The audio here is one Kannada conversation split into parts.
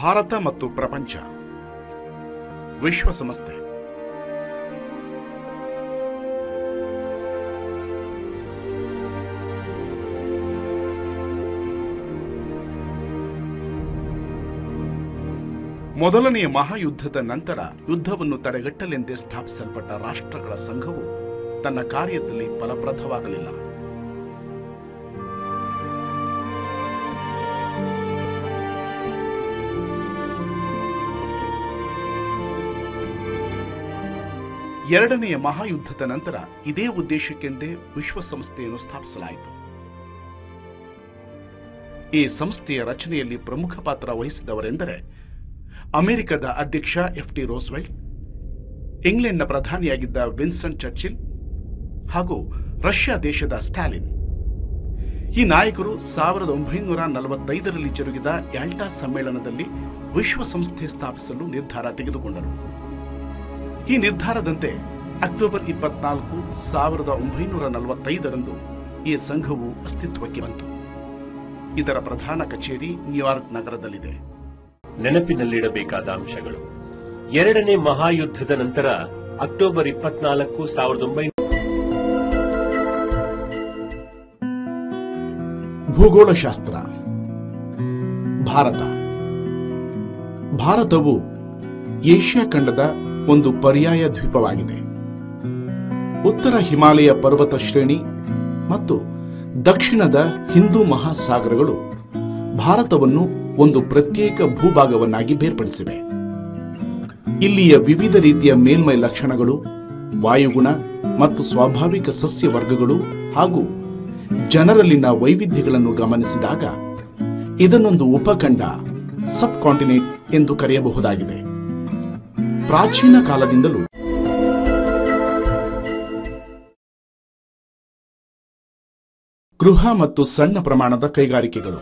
ಭಾರತ ಮತ್ತು ಪ್ರಪಂಚ ವಿಶ್ವಸಂಸ್ಥೆ ಮೊದಲನೆಯ ಮಹಾಯುದ್ಧದ ನಂತರ ಯುದ್ಧವನ್ನು ತಡೆಗಟ್ಟಲೆಂದೇ ಸ್ಥಾಪಿಸಲ್ಪಟ್ಟ ರಾಷ್ಟ್ರಗಳ ಸಂಘವು ತನ್ನ ಕಾರ್ಯದಲ್ಲಿ ಫಲಪ್ರದವಾಗಲಿಲ್ಲ ಎರಡನೆಯ ಮಹಾಯುದ್ಧದ ನಂತರ ಇದೇ ಉದ್ದೇಶಕ್ಕೆಂದೇ ವಿಶ್ವಸಂಸ್ಥೆಯನ್ನು ಸ್ಥಾಪಿಸಲಾಯಿತು ಈ ಸಂಸ್ಥೆಯ ರಚನೆಯಲ್ಲಿ ಪ್ರಮುಖ ಪಾತ್ರ ವಹಿಸಿದವರೆಂದರೆ ಅಮೆರಿಕದ ಅಧ್ಯಕ್ಷ ಎಫ್ ಟಿ ರೋಸ್ವೆಲ್ ಇಂಗ್ಲೆಂಡ್ನ ಪ್ರಧಾನಿಯಾಗಿದ್ದ ವಿನ್ಸನ್ ಚರ್ಚಿಲ್ ಹಾಗೂ ರಷ್ಯಾ ದೇಶದ ಸ್ಟಾಲಿನ್ ಈ ನಾಯಕರು ಸಾವಿರದ ಒಂಬೈನೂರ ನಲವತ್ತೈದರಲ್ಲಿ ಜರುಗಿದ ಯಾಲ್ಟಾ ಸಮ್ಮೇಳನದಲ್ಲಿ ವಿಶ್ವಸಂಸ್ಥೆ ಸ್ಥಾಪಿಸಲು ನಿರ್ಧಾರ ತೆಗೆದುಕೊಂಡರು ಈ ನಿರ್ಧಾರದಂತೆ ಅಕ್ಟೋಬರ್ ಇಪ್ಪತ್ನಾಲ್ಕು ಸಾವಿರದ ಒಂಬೈನೂರ ನಲವತ್ತೈದರಂದು ಈ ಸಂಘವು ಅಸ್ತಿತ್ವಕ್ಕೆ ಬಂತು ಇದರ ಪ್ರಧಾನ ಕಚೇರಿ ನ್ಯೂಯಾರ್ಕ್ ನಗರದಲ್ಲಿದೆ ನೆನಪಿನಲ್ಲಿಡಬೇಕಾದ ಅಂಶಗಳು ಎರಡನೇ ಮಹಾಯುದ್ಧದ ನಂತರ ಅಕ್ಟೋಬರ್ ಇಪ್ಪತ್ನಾಲ್ಕು ಸಾವಿರದ ಒಂಬೈನೂರ ಭೂಗೋಳಶಾಸ್ತ್ರ ಭಾರತ ಭಾರತವು ಏಷ್ಯಾ ಖಂಡದ ಒಂದು ಪರ್ಯಾಯ ದ್ವೀಪವಾಗಿದೆ ಉತ್ತರ ಹಿಮಾಲಯ ಪರ್ವತ ಶ್ರೇಣಿ ಮತ್ತು ದಕ್ಷಿಣದ ಹಿಂದೂ ಮಹಾಸಾಗರಗಳು ಭಾರತವನ್ನು ಒಂದು ಪ್ರತ್ಯೇಕ ಭೂಭಾಗವನ್ನಾಗಿ ಬೇರ್ಪಡಿಸಿವೆ ಇಲ್ಲಿಯ ವಿವಿಧ ರೀತಿಯ ಮೇಲ್ಮೈ ಲಕ್ಷಣಗಳು ವಾಯುಗುಣ ಮತ್ತು ಸ್ವಾಭಾವಿಕ ಸಸ್ಯ ವರ್ಗಗಳು ಹಾಗೂ ಜನರಲ್ಲಿನ ವೈವಿಧ್ಯಗಳನ್ನು ಗಮನಿಸಿದಾಗ ಇದನ್ನೊಂದು ಉಪಖಂಡ ಸಬ್ ಕಾಂಟಿನೆಂಟ್ ಎಂದು ಕರೆಯಬಹುದಾಗಿದೆ ಪ್ರಾಚೀನ ಕಾಲದಿಂದಲೂ ಗೃಹ ಮತ್ತು ಸಣ್ಣ ಪ್ರಮಾಣದ ಕೈಗಾರಿಕೆಗಳು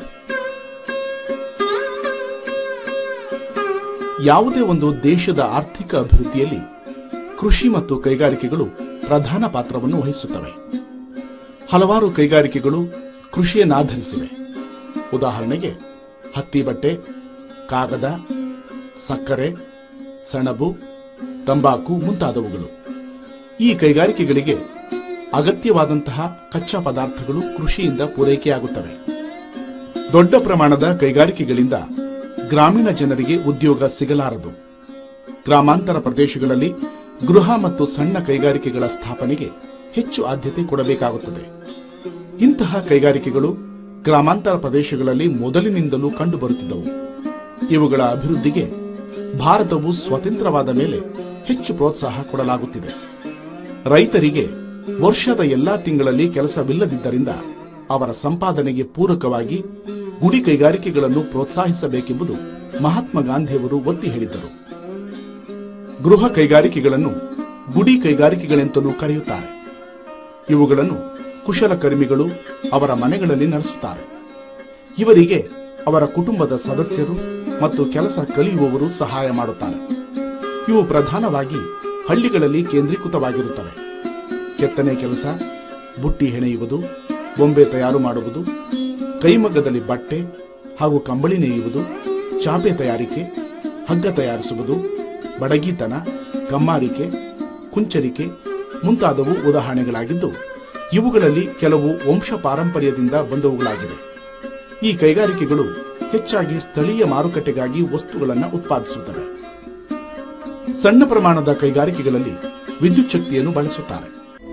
ಯಾವುದೇ ಒಂದು ದೇಶದ ಆರ್ಥಿಕ ಅಭಿವೃದ್ಧಿಯಲ್ಲಿ ಕೃಷಿ ಮತ್ತು ಕೈಗಾರಿಕೆಗಳು ಪ್ರಧಾನ ಪಾತ್ರವನ್ನು ವಹಿಸುತ್ತವೆ ಹಲವಾರು ಕೈಗಾರಿಕೆಗಳು ಕೃಷಿಯನ್ನಾಧರಿಸಿವೆ ಉದಾಹರಣೆಗೆ ಹತ್ತಿ ಬಟ್ಟೆ ಕಾಗದ ಸಕ್ಕರೆ ಸೆಣಬು ತಂಬಾಕು ಮುಂತಾದವುಗಳು ಈ ಕೈಗಾರಿಕೆಗಳಿಗೆ ಅಗತ್ಯವಾದಂತಹ ಕಚ್ಚಾ ಪದಾರ್ಥಗಳು ಕೃಷಿಯಿಂದ ಪೂರೈಕೆಯಾಗುತ್ತವೆ ದೊಡ್ಡ ಪ್ರಮಾಣದ ಕೈಗಾರಿಕೆಗಳಿಂದ ಗ್ರಾಮೀಣ ಜನರಿಗೆ ಉದ್ಯೋಗ ಸಿಗಲಾರದು ಗ್ರಾಮಾಂತರ ಪ್ರದೇಶಗಳಲ್ಲಿ ಗೃಹ ಮತ್ತು ಸಣ್ಣ ಕೈಗಾರಿಕೆಗಳ ಸ್ಥಾಪನೆಗೆ ಹೆಚ್ಚು ಆದ್ಯತೆ ಕೊಡಬೇಕಾಗುತ್ತದೆ ಇಂತಹ ಕೈಗಾರಿಕೆಗಳು ಗ್ರಾಮಾಂತರ ಪ್ರದೇಶಗಳಲ್ಲಿ ಮೊದಲಿನಿಂದಲೂ ಕಂಡುಬರುತ್ತಿದ್ದವು ಇವುಗಳ ಅಭಿವೃದ್ಧಿಗೆ ಭಾರತವು ಸ್ವತಂತ್ರವಾದ ಮೇಲೆ ಹೆಚ್ಚು ಪ್ರೋತ್ಸಾಹ ಕೊಡಲಾಗುತ್ತಿದೆ ರೈತರಿಗೆ ವರ್ಷದ ಎಲ್ಲಾ ತಿಂಗಳಲ್ಲಿ ಕೆಲಸವಿಲ್ಲದಿದ್ದರಿಂದ ಅವರ ಸಂಪಾದನೆಗೆ ಪೂರಕವಾಗಿ ಗುಡಿ ಕೈಗಾರಿಕೆಗಳನ್ನು ಪ್ರೋತ್ಸಾಹಿಸಬೇಕೆಂಬುದು ಮಹಾತ್ಮ ಗಾಂಧಿಯವರು ಒತ್ತಿ ಹೇಳಿದ್ದರು ಗೃಹ ಕೈಗಾರಿಕೆಗಳನ್ನು ಗುಡಿ ಕೈಗಾರಿಕೆಗಳೆಂತಲೂ ಕರೆಯುತ್ತಾರೆ ಇವುಗಳನ್ನು ಕುಶಲಕರ್ಮಿಗಳು ಅವರ ಮನೆಗಳಲ್ಲಿ ನಡೆಸುತ್ತಾರೆ ಇವರಿಗೆ ಅವರ ಕುಟುಂಬದ ಸದಸ್ಯರು ಮತ್ತು ಕೆಲಸ ಕಲಿಯುವವರು ಸಹಾಯ ಮಾಡುತ್ತಾರೆ ಇವು ಪ್ರಧಾನವಾಗಿ ಹಳ್ಳಿಗಳಲ್ಲಿ ಕೇಂದ್ರೀಕೃತವಾಗಿರುತ್ತವೆ ಕೆತ್ತನೆ ಕೆಲಸ ಬುಟ್ಟಿ ಹೆಣೆಯುವುದು ಬೊಂಬೆ ತಯಾರು ಮಾಡುವುದು ಕೈಮಗ್ಗದಲ್ಲಿ ಬಟ್ಟೆ ಹಾಗೂ ಕಂಬಳಿ ನೇಯುವುದು ಚಾಪೆ ತಯಾರಿಕೆ ಹಗ್ಗ ತಯಾರಿಸುವುದು ಬಡಗಿತನ ಕಮ್ಮಾರಿಕೆ ಕುಂಚರಿಕೆ ಮುಂತಾದವು ಉದಾಹರಣೆಗಳಾಗಿದ್ದು ಇವುಗಳಲ್ಲಿ ಕೆಲವು ವಂಶ ಪಾರಂಪರ್ಯದಿಂದ ಬಂದವುಗಳಾಗಿವೆ ಈ ಕೈಗಾರಿಕೆಗಳು ಹೆಚ್ಚಾಗಿ ಸ್ಥಳೀಯ ಮಾರುಕಟ್ಟೆಗಾಗಿ ವಸ್ತುಗಳನ್ನು ಉತ್ಪಾದಿಸುತ್ತವೆ ಸಣ್ಣ ಪ್ರಮಾಣದ ಕೈಗಾರಿಕೆಗಳಲ್ಲಿ ವಿದ್ಯುತ್ ಶಕ್ತಿಯನ್ನು ಬಳಸುತ್ತಾರೆ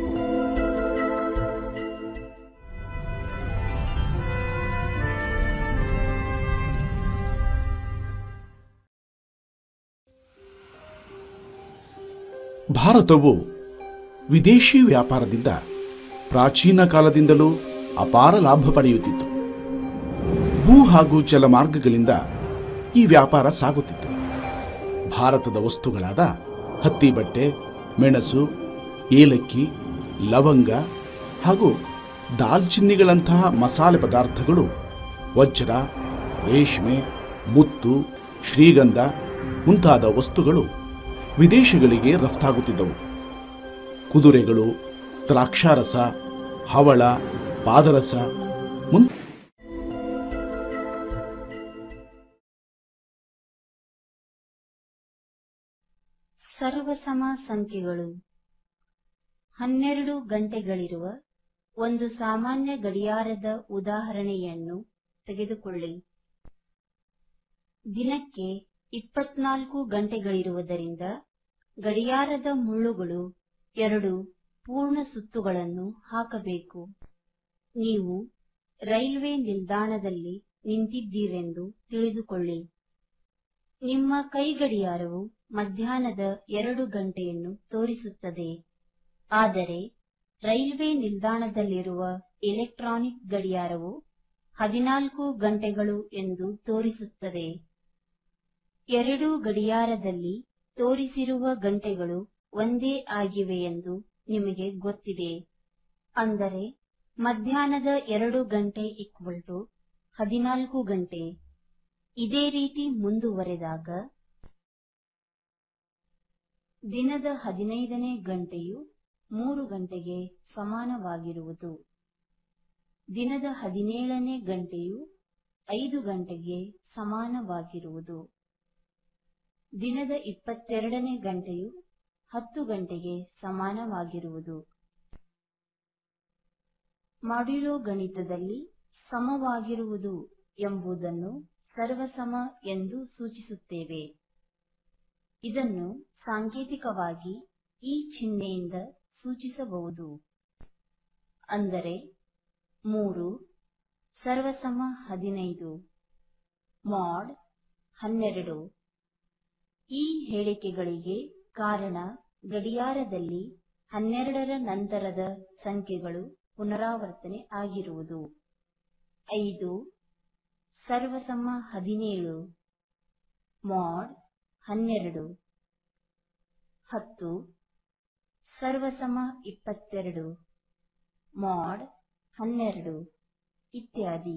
ಭಾರತವು ವಿದೇಶಿ ವ್ಯಾಪಾರದಿಂದ ಪ್ರಾಚೀನ ಕಾಲದಿಂದಲೂ ಅಪಾರ ಲಾಭ ಪಡೆಯುತ್ತಿತ್ತು ಭೂ ಹಾಗೂ ಜಲಮಾರ್ಗಗಳಿಂದ ಈ ವ್ಯಾಪಾರ ಸಾಗುತ್ತಿತ್ತು ಭಾರತದ ವಸ್ತುಗಳಾದ ಹತ್ತಿ ಬಟ್ಟೆ ಮೆಣಸು ಏಲಕ್ಕಿ ಲವಂಗ ಹಾಗೂ ದಾಲ್ಚಿನ್ನಿಗಳಂತಹ ಮಸಾಲೆ ಪದಾರ್ಥಗಳು ವಜ್ರ ರೇಷ್ಮೆ ಮುತ್ತು ಶ್ರೀಗಂಧ ಮುಂತಾದ ವಸ್ತುಗಳು ವಿದೇಶಗಳಿಗೆ ರಫ್ತಾಗುತ್ತಿದ್ದವು ಕುದುರೆಗಳು ದ್ರಾಕ್ಷಾರಸ ಹವಳ ಪಾದರಸ ಮುಂತಾದ ಸಂಖ್ಯೆಗಳು ಹನ್ನೆರಡು ಗಂಟೆಗಳಿರುವ ಒಂದು ಸಾಮಾನ್ಯ ಗಡಿಯಾರದ ಉದಾಹರಣೆಯನ್ನು ತೆಗೆದುಕೊಳ್ಳಿ ದಿನಕ್ಕೆ ಇಪ್ಪತ್ನಾಲ್ಕು ಗಂಟೆಗಳಿರುವುದರಿಂದ ಗಡಿಯಾರದ ಮುಳ್ಳುಗಳು ಎರಡು ಪೂರ್ಣ ಸುತ್ತುಗಳನ್ನು ಹಾಕಬೇಕು ನೀವು ರೈಲ್ವೆ ನಿಲ್ದಾಣದಲ್ಲಿ ನಿಂತಿದ್ದೀರೆಂದು ತಿಳಿದುಕೊಳ್ಳಿ ನಿಮ್ಮ ಕೈಗಡಿಯಾರವು ಮಧ್ಯಾಹ್ನದ ಎರಡು ಗಂಟೆಯನ್ನು ತೋರಿಸುತ್ತದೆ ಆದರೆ ರೈಲ್ವೆ ನಿಲ್ದಾಣದಲ್ಲಿರುವ ಎಲೆಕ್ಟ್ರಾನಿಕ್ ಗಡಿಯಾರವು ಹದಿನಾಲ್ಕು ಗಂಟೆಗಳು ಎಂದು ತೋರಿಸುತ್ತದೆ ಎರಡೂ ಗಡಿಯಾರದಲ್ಲಿ ತೋರಿಸಿರುವ ಗಂಟೆಗಳು ಒಂದೇ ಆಗಿವೆ ಎಂದು ನಿಮಗೆ ಗೊತ್ತಿದೆ ಅಂದರೆ ಮಧ್ಯಾಹ್ನದ ಎರಡು ಗಂಟೆ ಈಕ್ವಲ್ ಟು ಹದಿನಾಲ್ಕು ಗಂಟೆ ಇದೇ ರೀತಿ ಮುಂದುವರೆದಾಗ ದಿನದ ಹದಿನೈದನೇ ಗಂಟೆಯು ಮೂರು ಗಂಟೆಗೆ ಸಮಾನವಾಗಿರುವುದು ದಿನದ ಹದಿನೇಳನೇ ಗಂಟೆಯು ಐದು ಗಂಟೆಗೆ ಸಮಾನವಾಗಿರುವುದು ದಿನದ ಇಪ್ಪತ್ತೆರಡನೇ ಗಂಟೆಯು ಹತ್ತು ಗಂಟೆಗೆ ಸಮಾನವಾಗಿರುವುದು ಮಾಡ್ಯುಲೋ ಗಣಿತದಲ್ಲಿ ಸಮವಾಗಿರುವುದು ಎಂಬುದನ್ನು ಸರ್ವಸಮ ಎಂದು ಸೂಚಿಸುತ್ತೇವೆ ಇದನ್ನು ಸಾಂಕೇತಿಕವಾಗಿ ಈ ಚಿಹ್ನೆಯಿಂದ ಸೂಚಿಸಬಹುದು ಅಂದರೆ ಮೂರು ಸರ್ವಸಮ ಹದಿನೈದು ಮಾಡ್ ಹನ್ನೆರಡು ಈ ಹೇಳಿಕೆಗಳಿಗೆ ಕಾರಣ ಗಡಿಯಾರದಲ್ಲಿ ಹನ್ನೆರಡರ ನಂತರದ ಸಂಖ್ಯೆಗಳು ಪುನರಾವರ್ತನೆ ಆಗಿರುವುದು ಐದು ಸರ್ವಸಮ ಹದಿನೇಳು ಮಾಡ್ ಹನ್ನೆರಡು ಹತ್ತು ಸರ್ವಸಮ ಇಪ್ಪತ್ತೆರಡು ಮಾಡ್ ಹನ್ನೆರಡು ಇತ್ಯಾದಿ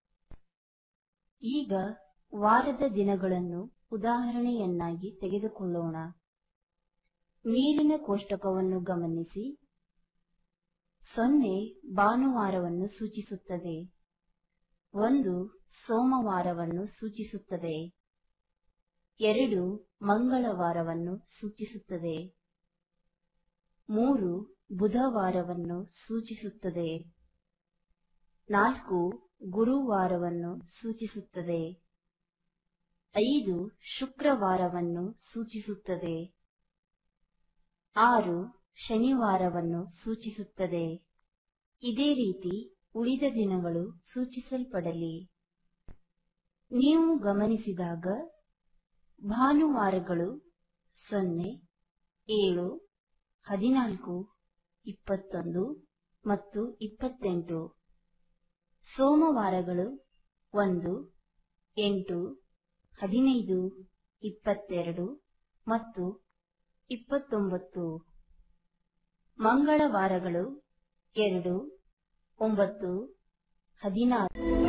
ಈಗ ವಾರದ ದಿನಗಳನ್ನು ಉದಾಹರಣೆಯನ್ನಾಗಿ ತೆಗೆದುಕೊಳ್ಳೋಣ ಮೇಲಿನ ಕೋಷ್ಟಕವನ್ನು ಗಮನಿಸಿ ಸೊನ್ನೆ ಭಾನುವಾರವನ್ನು ಸೂಚಿಸುತ್ತದೆ ಒಂದು ಸೋಮವಾರವನ್ನು ಸೂಚಿಸುತ್ತದೆ ಎರಡು ಮಂಗಳವಾರವನ್ನು ಸೂಚಿಸುತ್ತದೆ ಮೂರು ಬುಧವಾರವನ್ನು ಸೂಚಿಸುತ್ತದೆ ನಾಲ್ಕು ಗುರುವಾರವನ್ನು ಸೂಚಿಸುತ್ತದೆ ಐದು ಶುಕ್ರವಾರವನ್ನು ಸೂಚಿಸುತ್ತದೆ ಆರು ಶನಿವಾರವನ್ನು ಸೂಚಿಸುತ್ತದೆ ಇದೇ ರೀತಿ ಉಳಿದ ದಿನಗಳು ಸೂಚಿಸಲ್ಪಡಲಿ ನೀವು ಗಮನಿಸಿದಾಗ ಭಾನುವಾರಗಳು ಸೊನ್ನೆ ಏಳು ಹದಿನಾಲ್ಕು ಇಪ್ಪತ್ತೊಂದು ಮತ್ತು ಇಪ್ಪತ್ತೆಂಟು ಸೋಮವಾರಗಳು ಒಂದು ಎಂಟು ಹದಿನೈದು ಇಪ್ಪತ್ತೆರಡು ಮತ್ತು ಇಪ್ಪತ್ತೊಂಬತ್ತು ಮಂಗಳವಾರಗಳು ಎರಡು ಒಂಬತ್ತು ಹದಿನಾರು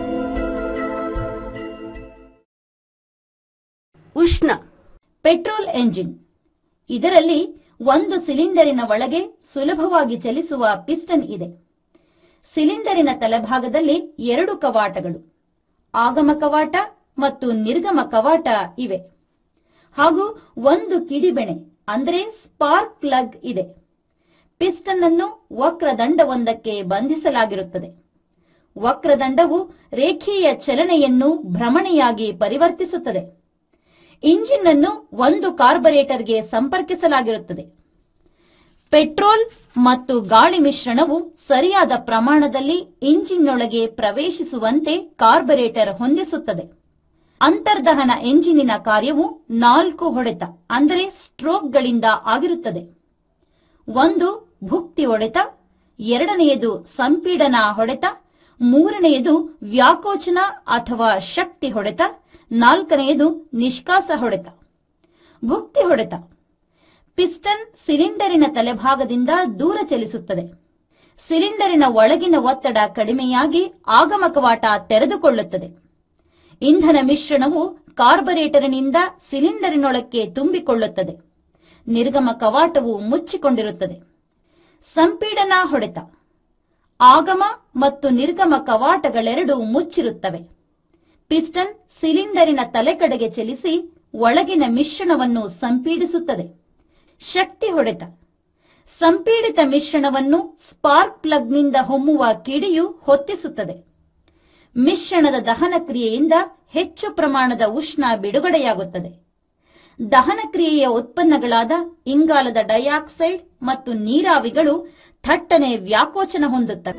ಉಷ್ಣ ಪೆಟ್ರೋಲ್ ಎಂಜಿನ್ ಇದರಲ್ಲಿ ಒಂದು ಸಿಲಿಂಡರಿನ ಒಳಗೆ ಸುಲಭವಾಗಿ ಚಲಿಸುವ ಪಿಸ್ಟನ್ ಇದೆ ಸಿಲಿಂಡರಿನ ತಲೆಭಾಗದಲ್ಲಿ ಎರಡು ಕವಾಟಗಳು ಆಗಮ ಕವಾಟ ಮತ್ತು ನಿರ್ಗಮ ಕವಾಟ ಇವೆ ಹಾಗೂ ಒಂದು ಕಿಡಿಬೆಣೆ ಅಂದರೆ ಸ್ಪಾರ್ಕ್ ಪ್ಲಗ್ ಇದೆ ಪಿಸ್ಟನ್ ಅನ್ನು ವಕ್ರದಂಡವೊಂದಕ್ಕೆ ಬಂಧಿಸಲಾಗಿರುತ್ತದೆ ವಕ್ರದಂಡವು ರೇಖೀಯ ಚಲನೆಯನ್ನು ಭ್ರಮಣೆಯಾಗಿ ಪರಿವರ್ತಿಸುತ್ತದೆ ಇಂಜಿನ್ ಅನ್ನು ಒಂದು ಕಾರ್ಬೊರೇಟರ್ಗೆ ಸಂಪರ್ಕಿಸಲಾಗಿರುತ್ತದೆ ಪೆಟ್ರೋಲ್ ಮತ್ತು ಗಾಳಿ ಮಿಶ್ರಣವು ಸರಿಯಾದ ಪ್ರಮಾಣದಲ್ಲಿ ಇಂಜಿನ್ನೊಳಗೆ ಪ್ರವೇಶಿಸುವಂತೆ ಕಾರ್ಬೊರೇಟರ್ ಹೊಂದಿಸುತ್ತದೆ ಅಂತರ್ದಹನ ಎಂಜಿನಿನ ಕಾರ್ಯವು ನಾಲ್ಕು ಹೊಡೆತ ಅಂದರೆ ಸ್ಟ್ರೋಕ್ಗಳಿಂದ ಆಗಿರುತ್ತದೆ ಒಂದು ಭುಕ್ತಿ ಹೊಡೆತ ಎರಡನೆಯದು ಸಂಪೀಡನ ಹೊಡೆತ ಮೂರನೆಯದು ವ್ಯಾಕೋಚನ ಅಥವಾ ಶಕ್ತಿ ಹೊಡೆತ ನಾಲ್ಕನೆಯದು ನಿಷ್ಕಾಸ ಹೊಡೆತ ಭುಕ್ತಿ ಹೊಡೆತ ಪಿಸ್ಟನ್ ಸಿಲಿಂಡರಿನ ತಲೆಭಾಗದಿಂದ ದೂರ ಚಲಿಸುತ್ತದೆ ಸಿಲಿಂಡರಿನ ಒಳಗಿನ ಒತ್ತಡ ಕಡಿಮೆಯಾಗಿ ಆಗಮ ಕವಾಟ ತೆರೆದುಕೊಳ್ಳುತ್ತದೆ ಇಂಧನ ಮಿಶ್ರಣವು ಕಾರ್ಬೊರೇಟರ್ನಿಂದ ಸಿಲಿಂಡರಿನೊಳಕ್ಕೆ ತುಂಬಿಕೊಳ್ಳುತ್ತದೆ ನಿರ್ಗಮ ಕವಾಟವು ಮುಚ್ಚಿಕೊಂಡಿರುತ್ತದೆ ಸಂಪೀಡನ ಹೊಡೆತ ಆಗಮ ಮತ್ತು ನಿರ್ಗಮ ಕವಾಟಗಳೆರಡೂ ಮುಚ್ಚಿರುತ್ತವೆ ಪಿಸ್ಟನ್ ಸಿಲಿಂಡರಿನ ತಲೆ ಕಡೆಗೆ ಚಲಿಸಿ ಒಳಗಿನ ಮಿಶ್ರಣವನ್ನು ಸಂಪೀಡಿಸುತ್ತದೆ ಶಕ್ತಿ ಹೊಡೆತ ಸಂಪೀಡಿತ ಮಿಶ್ರಣವನ್ನು ಸ್ಪಾರ್ಕ್ ಪ್ಲಗ್ನಿಂದ ಹೊಮ್ಮುವ ಕಿಡಿಯು ಹೊತ್ತಿಸುತ್ತದೆ ಮಿಶ್ರಣದ ದಹನ ಕ್ರಿಯೆಯಿಂದ ಹೆಚ್ಚು ಪ್ರಮಾಣದ ಉಷ್ಣ ಬಿಡುಗಡೆಯಾಗುತ್ತದೆ ದಹನ ಕ್ರಿಯೆಯ ಉತ್ಪನ್ನಗಳಾದ ಇಂಗಾಲದ ಡೈಆಕ್ಸೈಡ್ ಮತ್ತು ನೀರಾವಿಗಳು ಥಟ್ಟನೆ ವ್ಯಾಕೋಚನ ಹೊಂದುತ್ತವೆ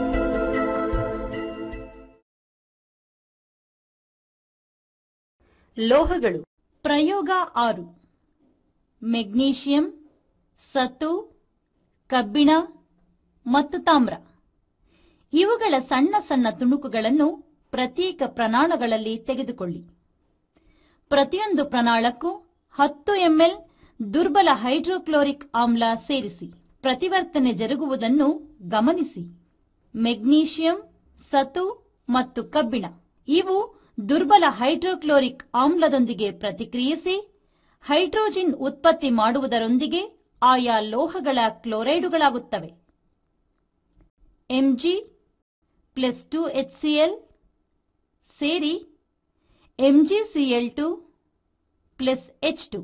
ಲೋಹಗಳು ಪ್ರಯೋಗ ಆರು ಮೆಗ್ನೀಷಿಯಂ ಸತು ಕಬ್ಬಿಣ ಮತ್ತು ತಾಮ್ರ ಇವುಗಳ ಸಣ್ಣ ಸಣ್ಣ ತುಣುಕುಗಳನ್ನು ಪ್ರತ್ಯೇಕ ಪ್ರಮಾಣಗಳಲ್ಲಿ ತೆಗೆದುಕೊಳ್ಳಿ ಪ್ರತಿಯೊಂದು ಪ್ರಮಾಣಕ್ಕೂ ಹತ್ತು ಎಂಎಲ್ ದುರ್ಬಲ ಹೈಡ್ರೋಕ್ಲೋರಿಕ್ ಆಮ್ಲ ಸೇರಿಸಿ ಪ್ರತಿವರ್ತನೆ ಜರುಗುವುದನ್ನು ಗಮನಿಸಿ ಮೆಗ್ನೀಷಿಯಂ ಸತು ಮತ್ತು ಕಬ್ಬಿಣ ಇವು ದುರ್ಬಲ ಹೈಡ್ರೋಕ್ಲೋರಿಕ್ ಆಮ್ಲದೊಂದಿಗೆ ಪ್ರತಿಕ್ರಿಯಿಸಿ ಹೈಡ್ರೋಜಿನ್ ಉತ್ಪತ್ತಿ ಮಾಡುವುದರೊಂದಿಗೆ ಆಯಾ ಲೋಹಗಳ ಕ್ಲೋರೈಡುಗಳಾಗುತ್ತವೆ ಎಂಜಿ ಪ್ಲಸ್ ಟು ಎಚ್ಸಿಎಲ್ ಸೇರಿ MgCl two plus H two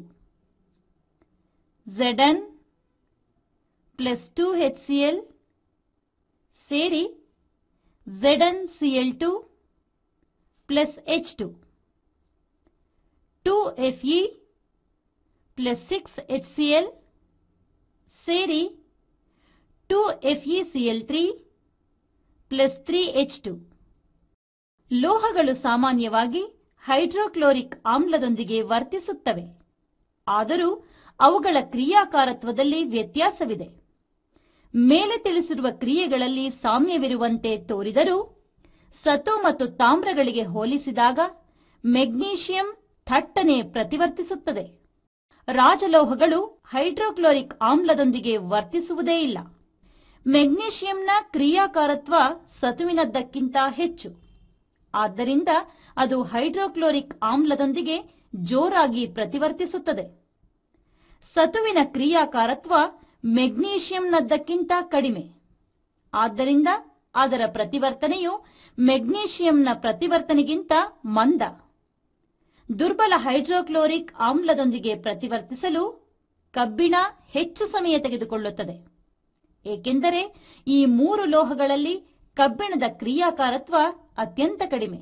Zn plus two HCl ಸೇರಿ Zn Cl two plus H two two Fe plus six HCl ಸೇರಿ two FeCl three plus three H two ಲೋಹಗಳು ಸಾಮಾನ್ಯವಾಗಿ ಹೈಡ್ರೋಕ್ಲೋರಿಕ್ ಆಮ್ಲದೊಂದಿಗೆ ವರ್ತಿಸುತ್ತವೆ ಆದರೂ ಅವುಗಳ ಕ್ರಿಯಾಕಾರತ್ವದಲ್ಲಿ ವ್ಯತ್ಯಾಸವಿದೆ ಮೇಲೆ ತಿಳಿಸಿರುವ ಕ್ರಿಯೆಗಳಲ್ಲಿ ಸಾಮ್ಯವಿರುವಂತೆ ತೋರಿದರೂ ಸತು ಮತ್ತು ತಾಮ್ರಗಳಿಗೆ ಹೋಲಿಸಿದಾಗ ಮೆಗ್ನೀಷಿಯಂ ಥಟ್ಟನೆ ಪ್ರತಿವರ್ತಿಸುತ್ತದೆ ರಾಜಲೋಹಗಳು ಹೈಡ್ರೋಕ್ಲೋರಿಕ್ ಆಮ್ಲದೊಂದಿಗೆ ವರ್ತಿಸುವುದೇ ಇಲ್ಲ ಮೆಗ್ನೀಷಿಯಂನ ಕ್ರಿಯಾಕಾರತ್ವ ಸತುವಿನದ್ದಕ್ಕಿಂತ ಹೆಚ್ಚು ಆದ್ದರಿಂದ ಅದು ಹೈಡ್ರೋಕ್ಲೋರಿಕ್ ಆಮ್ಲದೊಂದಿಗೆ ಜೋರಾಗಿ ಪ್ರತಿವರ್ತಿಸುತ್ತದೆ ಸತುವಿನ ಕ್ರಿಯಾಕಾರತ್ವ ಮೆಗ್ನೀಷಿಯಂನದ್ದಕ್ಕಿಂತ ಕಡಿಮೆ ಆದ್ದರಿಂದ ಅದರ ಪ್ರತಿವರ್ತನೆಯು ಮೆಗ್ನೀಷಿಯಂನ ಪ್ರತಿವರ್ತನೆಗಿಂತ ಮಂದ ದುರ್ಬಲ ಹೈಡ್ರೋಕ್ಲೋರಿಕ್ ಆಮ್ಲದೊಂದಿಗೆ ಪ್ರತಿವರ್ತಿಸಲು ಕಬ್ಬಿಣ ಹೆಚ್ಚು ಸಮಯ ತೆಗೆದುಕೊಳ್ಳುತ್ತದೆ ಏಕೆಂದರೆ ಈ ಮೂರು ಲೋಹಗಳಲ್ಲಿ ಕಬ್ಬಿಣದ ಕ್ರಿಯಾಕಾರತ್ವ ಅತ್ಯಂತ ಕಡಿಮೆ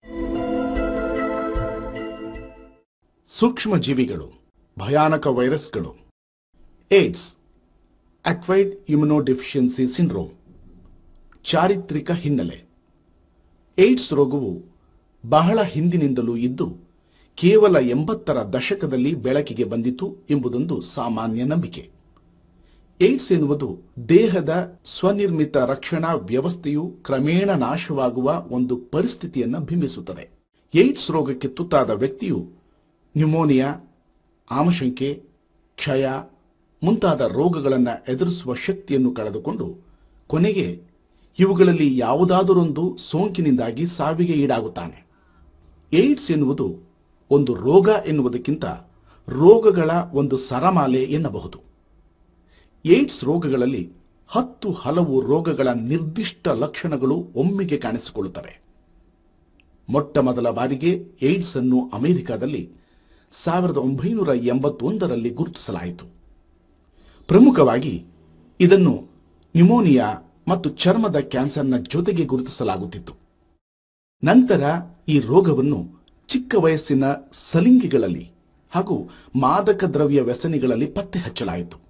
ಸೂಕ್ಷ್ಮ ಜೀವಿಗಳು ಭಯಾನಕ ವೈರಸ್ಗಳು ಏಡ್ಸ್ ಅಕ್ವೈಡ್ ಇಮ್ಯುನೋಡೆಫಿಷಿಯನ್ಸಿ ಸಿಂಡ್ರೋಮ್ ಚಾರಿತ್ರಿಕ ಹಿನ್ನೆಲೆ ಏಡ್ಸ್ ರೋಗವು ಬಹಳ ಹಿಂದಿನಿಂದಲೂ ಇದ್ದು ಕೇವಲ ಎಂಬತ್ತರ ದಶಕದಲ್ಲಿ ಬೆಳಕಿಗೆ ಬಂದಿತು ಎಂಬುದೊಂದು ಸಾಮಾನ್ಯ ನಂಬಿಕೆ ಏಡ್ಸ್ ಎನ್ನುವುದು ದೇಹದ ಸ್ವನಿರ್ಮಿತ ರಕ್ಷಣಾ ವ್ಯವಸ್ಥೆಯು ಕ್ರಮೇಣ ನಾಶವಾಗುವ ಒಂದು ಪರಿಸ್ಥಿತಿಯನ್ನು ಬಿಂಬಿಸುತ್ತದೆ ಏಡ್ಸ್ ರೋಗಕ್ಕೆ ತುತ್ತಾದ ವ್ಯಕ್ತಿಯು ನ್ಯೂಮೋನಿಯಾ ಆಮಶಂಕೆ ಕ್ಷಯ ಮುಂತಾದ ರೋಗಗಳನ್ನು ಎದುರಿಸುವ ಶಕ್ತಿಯನ್ನು ಕಳೆದುಕೊಂಡು ಕೊನೆಗೆ ಇವುಗಳಲ್ಲಿ ಯಾವುದಾದರೊಂದು ಸೋಂಕಿನಿಂದಾಗಿ ಸಾವಿಗೆ ಈಡಾಗುತ್ತಾನೆ ಏಡ್ಸ್ ಎನ್ನುವುದು ಒಂದು ರೋಗ ಎನ್ನುವುದಕ್ಕಿಂತ ರೋಗಗಳ ಒಂದು ಸರಮಾಲೆ ಎನ್ನಬಹುದು ಏಡ್ಸ್ ರೋಗಗಳಲ್ಲಿ ಹತ್ತು ಹಲವು ರೋಗಗಳ ನಿರ್ದಿಷ್ಟ ಲಕ್ಷಣಗಳು ಒಮ್ಮೆಗೆ ಕಾಣಿಸಿಕೊಳ್ಳುತ್ತವೆ ಮೊಟ್ಟ ಮೊದಲ ಬಾರಿಗೆ ಏಡ್ಸ್ ಅನ್ನು ಅಮೆರಿಕದಲ್ಲಿ ಸಾವಿರದ ಒಂಬೈನೂರ ಎಂಬತ್ತೊಂದರಲ್ಲಿ ಗುರುತಿಸಲಾಯಿತು ಪ್ರಮುಖವಾಗಿ ಇದನ್ನು ನ್ಯೂಮೋನಿಯಾ ಮತ್ತು ಚರ್ಮದ ಕ್ಯಾನ್ಸರ್ನ ಜೊತೆಗೆ ಗುರುತಿಸಲಾಗುತ್ತಿತ್ತು ನಂತರ ಈ ರೋಗವನ್ನು ಚಿಕ್ಕ ವಯಸ್ಸಿನ ಸಲಿಂಗಿಗಳಲ್ಲಿ ಹಾಗೂ ಮಾದಕ ದ್ರವ್ಯ ವ್ಯಸನಿಗಳಲ್ಲಿ ಪತ್ತೆ ಹಚ್ಚಲಾಯಿತು